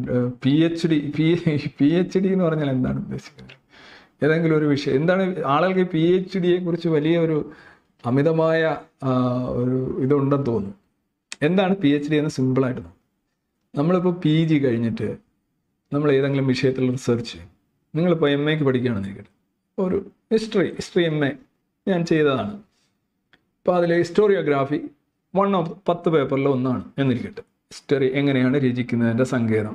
P H D P P H D എന്ന് പറഞ്ഞാൽ എന്താണ് ഉദ്ദേശിക്കുന്നത് ഏതെങ്കിലും ഒരു വിഷയം എന്താണ് ആളുകൾക്ക് പി എച്ച് ഡിയെ കുറിച്ച് വലിയ ഒരു അമിതമായ ആ, ഒരു ഇതുണ്ടെന്ന് തോന്നുന്നു എന്താണ് പി എച്ച് ഡി എന്ന് സിമ്പിളായിട്ട് നോക്കും നമ്മളിപ്പോൾ പി ജി കഴിഞ്ഞിട്ട് നമ്മൾ ഏതെങ്കിലും വിഷയത്തിൽ റിസർച്ച് ചെയ്യും നിങ്ങളിപ്പോൾ എം എക്ക് പഠിക്കുകയാണെന്ന് ഇരിക്കട്ടെ ഒരു ഹിസ്റ്ററി ഹിസ്റ്ററി എം എ ഞാൻ ചെയ്തതാണ് അപ്പോൾ അതിൽ ഹിസ്റ്റോറിയോഗ്രാഫി വൺ ഓഫ് പത്ത് പേപ്പറിൽ ഒന്നാണ് എന്നിരിക്കട്ടെ ഹിസ്റ്ററി എങ്ങനെയാണ് രചിക്കുന്നതിൻ്റെ സങ്കേതം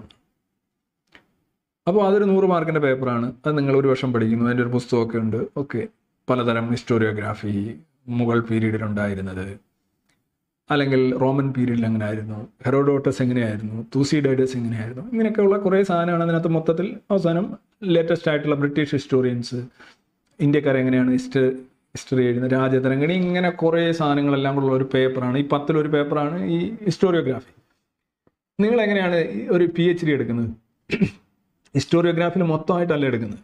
അപ്പോൾ അതൊരു നൂറ് മാർക്കിൻ്റെ പേപ്പറാണ് അത് നിങ്ങൾ ഒരു വർഷം പഠിക്കുന്നു അതിൻ്റെ ഒരു പുസ്തകമൊക്കെ ഉണ്ട് ഓക്കെ പലതരം ഹിസ്റ്റോറിയോഗ്രാഫി മുഗൾ പീരീഡിൽ ഉണ്ടായിരുന്നത് അല്ലെങ്കിൽ റോമൻ പീരീഡിൽ എങ്ങനെയായിരുന്നു ഹെറോഡോട്ടസ് എങ്ങനെയായിരുന്നു തൂസിഡൈഡസ് എങ്ങനെയായിരുന്നു ഇങ്ങനെയൊക്കെയുള്ള കുറേ സാധനമാണ് അതിനകത്ത് മൊത്തത്തിൽ അവസാനം ലേറ്റസ്റ്റ് ആയിട്ടുള്ള ബ്രിട്ടീഷ് ഹിസ്റ്റോറിയൻസ് ഇന്ത്യക്കാർ എങ്ങനെയാണ് ഹിസ്റ്റ ഹിസ്റ്ററി എഴുതുന്നത് രാജതരംഗണി ഇങ്ങനെ കുറേ സാധനങ്ങളെല്ലാം കൂടെ ഉള്ള ഒരു പേപ്പറാണ് ഈ പത്തിലൊരു പേപ്പറാണ് ഈ ഹിസ്റ്റോറിയോഗ്രാഫി നിങ്ങൾ എങ്ങനെയാണ് ഈ ഒരു പി എച്ച് ഡി എടുക്കുന്നത് ഹിസ്റ്റോറിയോഗ്രാഫിൽ മൊത്തമായിട്ടല്ല എടുക്കുന്നത്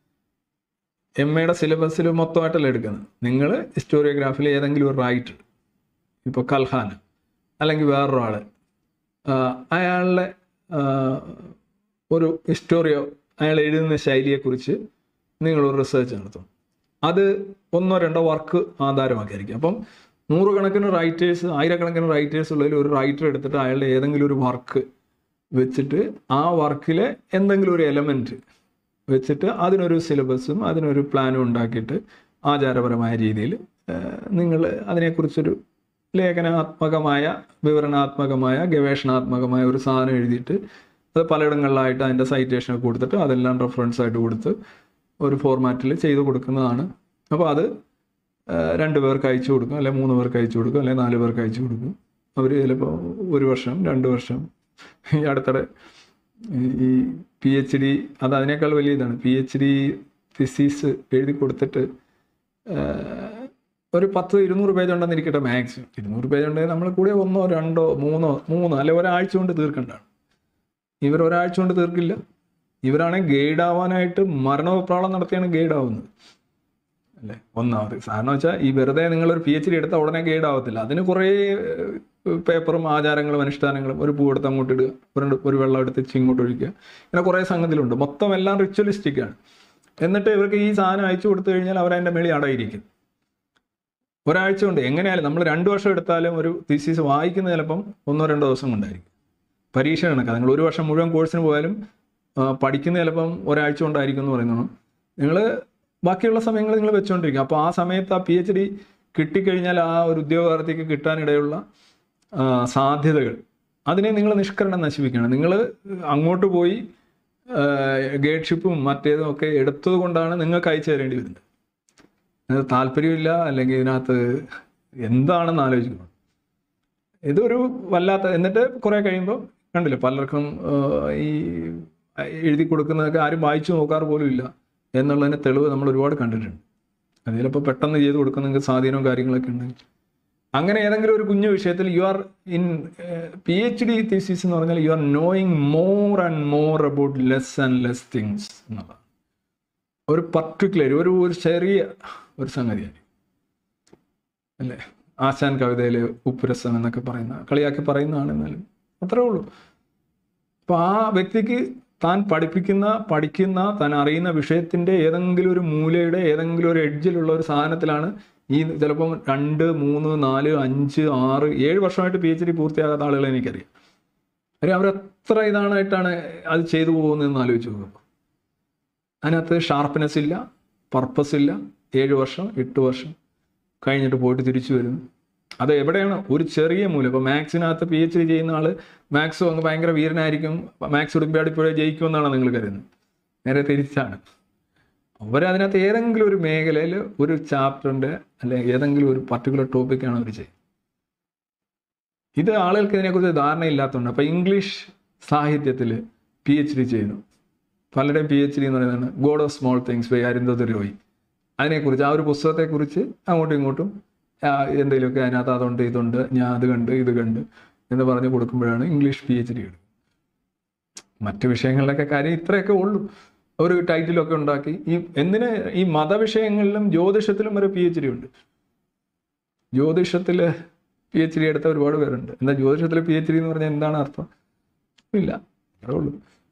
എം എയുടെ സിലബസിൽ മൊത്തമായിട്ടല്ല എടുക്കുന്നത് നിങ്ങൾ ഹിസ്റ്റോറിയോഗ്രാഫിൽ ഏതെങ്കിലും ഒരു റൈറ്റർ ഇപ്പോൾ കൽഹാൻ അല്ലെങ്കിൽ വേറൊരാൾ അയാളുടെ ആ, ഒരു ഹിസ്റ്റോറിയോ അയാൾ എഴുതുന്ന ശൈലിയെക്കുറിച്ച് നിങ്ങളൊരു റിസർച്ച് നടത്തും അത് ഒന്നോ രണ്ടോ വർക്ക് ആധാരമാക്കിയായിരിക്കും അപ്പം നൂറുകണക്കിന് റൈറ്റേഴ്സ് ആയിരക്കണക്കിന് റൈറ്റേഴ്സ് ഉള്ളതിൽ ഒരു റൈറ്റർ എടുത്തിട്ട് അയാളുടെ ഏതെങ്കിലും ഒരു വർക്ക് വെച്ചിട്ട് ആ വർക്കിലെ എന്തെങ്കിലും ഒരു എലമെൻറ്റ് വെച്ചിട്ട് അതിനൊരു സിലബസും അതിനൊരു പ്ലാനും ഉണ്ടാക്കിയിട്ട് ആചാരപരമായ രീതിയിൽ നിങ്ങൾ അതിനെക്കുറിച്ചൊരു ലേഖനാത്മകമായ വിവരണാത്മകമായ ഗവേഷണാത്മകമായ ഒരു സാധനം എഴുതിയിട്ട് അത് പലയിടങ്ങളിലായിട്ട് അതിൻ്റെ സൈറ്റേഷനൊക്കെ കൊടുത്തിട്ട് അതെല്ലാം റെഫറൻസ് ആയിട്ട് കൊടുത്ത് ഒരു ഫോർമാറ്റിൽ ചെയ്ത് കൊടുക്കുന്നതാണ് അപ്പോൾ അത് ആ, രണ്ട് പേർക്ക് അയച്ചു കൊടുക്കും അല്ലെങ്കിൽ മൂന്ന് പേർക്ക് അയച്ചു കൊടുക്കും അല്ലെങ്കിൽ നാല് പേർക്ക് അയച്ചു കൊടുക്കും അവർ ചിലപ്പോൾ ഒരു വർഷം രണ്ട് വർഷം ഈ അടുത്തിടെ ഈ- ഈ പി എച്ച് ഡി അത് അതിനേക്കാൾ വലിയ ഇതാണ് പി എച്ച് ഡി ഫിസിക്സ് എഴുതി കൊടുത്തിട്ട് ആ, ഒരു പത്ത് ഇരുന്നൂറ് പേജ് ഉണ്ടെന്ന് ഇരിക്കട്ടെ മാക്സിമം ഇരുന്നൂറ് പേജ് ഉണ്ടെങ്കിൽ നമ്മൾ കൂടെ ഒന്നോ രണ്ടോ മൂന്നോ മൂന്നോ അല്ലെ ഒരാഴ്ച കൊണ്ട് തീർക്കേണ്ടതാണ് ഇവർ ഒരാഴ്ച കൊണ്ട് തീർക്കില്ല ഇവരാണെങ്കിൽ ഗൈഡ് ആവാനായിട്ട് മരണോപ്രാളം നടത്തിയാണ് ഗൈഡ് ആവുന്നത് അല്ലേ ഒന്നാമത് കാരണം വെച്ചാൽ ഈ വെറുതെ നിങ്ങളൊരു പി എച്ച് ഡി എടുത്താൽ ഉടനെ ഗൈഡ് ആവത്തില്ല അതിന് കുറേ ഏഹ്, പേപ്പറും ആചാരങ്ങളും അനുഷ്ഠാനങ്ങളും ഒരു പൂ എടുത്ത് അങ്ങോട്ട് ഇടുക ഒരു ഒരു വെള്ളം എടുത്ത് ഇച്ചിരി ഇങ്ങോട്ട് ഒഴിക്കുക ഇങ്ങനെ കുറേ സംഗതികളുണ്ട് മൊത്തം എല്ലാം റിച്വലിസ്റ്റിക് ആണ് എന്നിട്ട് ഇവർക്ക് ഈ സാധനം അയച്ചു കൊടുത്തു കഴിഞ്ഞാൽ അവരതിൻ്റെ മേളിൽ അടയിരിക്കും ഒരാഴ്ച കൊണ്ട് എങ്ങനെയായാലും നമ്മൾ രണ്ട് വർഷം എടുത്താലും ഒരു തീസീസ് വായിക്കുന്ന ചിലപ്പം ഒന്നോ രണ്ടോ ദിവസം കൊണ്ടായിരിക്കും പരീക്ഷ കണക്കാണ് നിങ്ങൾ ഒരു വർഷം മുഴുവൻ കോഴ്സിന് പോയാലും ആ, പഠിക്കുന്ന ചിലപ്പം ഒരാഴ്ച കൊണ്ടായിരിക്കും എന്ന് പറയുന്നു നിങ്ങൾ ബാക്കിയുള്ള സമയങ്ങൾ നിങ്ങൾ വെച്ചുകൊണ്ടിരിക്കും അപ്പോൾ ആ സമയത്ത് ആ പി എച്ച് ഡി കിട്ടിക്കഴിഞ്ഞാൽ ആ ഒരു ഉദ്യോഗാർത്ഥിക്ക് കിട്ടാനിടയുള്ള ആ, സാധ്യതകൾ അതിനെ നിങ്ങൾ നിഷ്കരണം നശിപ്പിക്കുകയാണ് നിങ്ങൾ അങ്ങോട്ട് പോയി ഗൈഡ്ഷിപ്പും മറ്റേതും ഒക്കെ എടുത്തത് കൊണ്ടാണ് നിങ്ങൾക്ക് അയച്ചു തരേണ്ടി വരുന്നത് അത് താല്പര്യമില്ല അല്ലെങ്കിൽ ഇതിനകത്ത് എന്താണെന്ന് ആലോചിക്കണം ഇതൊരു വല്ലാത്ത എന്നിട്ട് കുറെ കഴിയുമ്പോൾ കണ്ടില്ലേ പലർക്കും ആ, ഈ എഴുതി കൊടുക്കുന്നതൊക്കെ ആരും വായിച്ചു നോക്കാറ് പോലും ഇല്ല എന്നുള്ളതിന് തെളിവ് നമ്മൾ ഒരുപാട് കണ്ടിട്ടുണ്ട് അത് ചിലപ്പോൾ പെട്ടെന്ന് ചെയ്ത് കൊടുക്കുന്ന സ്വാധീനവും കാര്യങ്ങളൊക്കെ ഉണ്ട് അങ്ങനെ ഏതെങ്കിലും ഒരു കുഞ്ഞു വിഷയത്തിൽ you are in P H D thesis എന്ന് പറഞ്ഞാൽ you are knowing more and more about less and less things എന്നുള്ളതാണ് ഒരു പർട്ടിക്കുലർ ഒരു ഒരു ചെറിയ ഒരു സംഗതിയാണ് അല്ലേ ആശാൻ കവിതയിൽ ഉപ്പുരസം എന്നൊക്കെ പറയുന്ന കളിയാക്കി പറയുന്നതാണ് എന്നാലും അത്രേ ഉള്ളൂ അപ്പോൾ ആ വ്യക്തിക്ക് താൻ പഠിപ്പിക്കുന്ന പഠിക്കുന്ന താൻ അറിയുന്ന വിഷയത്തിൻ്റെ ഏതെങ്കിലും ഒരു മൂലയുടെ ഏതെങ്കിലും ഒരു എഡ്ജിലുള്ള ഒരു സാധനത്തിലാണ് ഈ ചിലപ്പം രണ്ട് മൂന്ന് നാല് അഞ്ച് ആറ് ഏഴ് വർഷമായിട്ട് പി എച്ച് ഡി പൂർത്തിയാകാത്ത ആളുകളെ എനിക്കറിയാം കാര്യം അവരെത്ര ഇതാണായിട്ടാണ് അത് ചെയ്തു പോകുന്നതെന്ന് ആലോചിച്ച് നോക്കുമ്പോൾ അതിനകത്ത് ഷാർപ്പ്നെസ് ഇല്ല പർപ്പസ് ഇല്ല ഏഴ് വർഷം എട്ട് വർഷം കഴിഞ്ഞിട്ട് പോയിട്ട് തിരിച്ചു വരുന്നു അത് എവിടെയാണ് ഒരു ചെറിയ മൂലം ഇപ്പോൾ മാത്സിനകത്ത് പി എച്ച് ഡി ചെയ്യുന്ന ആൾ മാത്സ് അങ്ങ് ഭയങ്കര വീരനായിരിക്കും മാത്സ് ഒളിമ്പ്യാഡിൽ പോയി ജയിക്കുമെന്നാണ് നിങ്ങൾ കരുതുന്നത് നേരെ തിരിച്ചാണ് അവരതിനകത്ത് ഏതെങ്കിലും ഒരു മേഖലയിൽ ഒരു ചാപ്റ്ററിൻ്റെ അല്ലെങ്കിൽ ഏതെങ്കിലും ഒരു പർട്ടിക്കുലർ ടോപ്പിക്കാണ് അവർ ചെയ്യുന്നത് ഇത് ആളുകൾക്ക് ഇതിനെക്കുറിച്ച് ധാരണയില്ലാത്തതുകൊണ്ട് അപ്പോൾ ഇംഗ്ലീഷ് സാഹിത്യത്തിൽ പി എച്ച് ഡി ചെയ്യുന്നു പലരുടെയും പി എച്ച് ഡി എന്ന് പറയുന്നതാണ് God of small things by Arundhati Roy അതിനെക്കുറിച്ച് ആ ഒരു പുസ്തകത്തെക്കുറിച്ച് അങ്ങോട്ടും ഇങ്ങോട്ടും ആ, എന്തെങ്കിലുമൊക്കെ അതിനകത്ത് അതുണ്ട് ഇതുണ്ട് ഞാൻ അത് കണ്ട് ഇത് കണ്ട് എന്ന് പറഞ്ഞ് കൊടുക്കുമ്പോഴാണ് ഇംഗ്ലീഷ് പി എച്ച് ഡി എടുക്കുന്നത് മറ്റ് വിഷയങ്ങളിലൊക്കെ കാര്യം ഇത്രയൊക്കെ ഉള്ളൂ ഒരു ടൈറ്റിലൊക്കെ ഉണ്ടാക്കി ഈ എന്തിന് ഈ മതവിഷയങ്ങളിലും ജ്യോതിഷത്തിലും വരെ പി എച്ച് ഡി ഉണ്ട് ജ്യോതിഷത്തിൽ പി എച്ച് ഡി എടുത്ത ഒരുപാട് പേരുണ്ട് എന്താ ജ്യോതിഷത്തിൽ പി എച്ച് ഡി എന്ന് പറഞ്ഞാൽ എന്താണ് അർത്ഥം ഇല്ല അത്രേ ഉള്ളൂ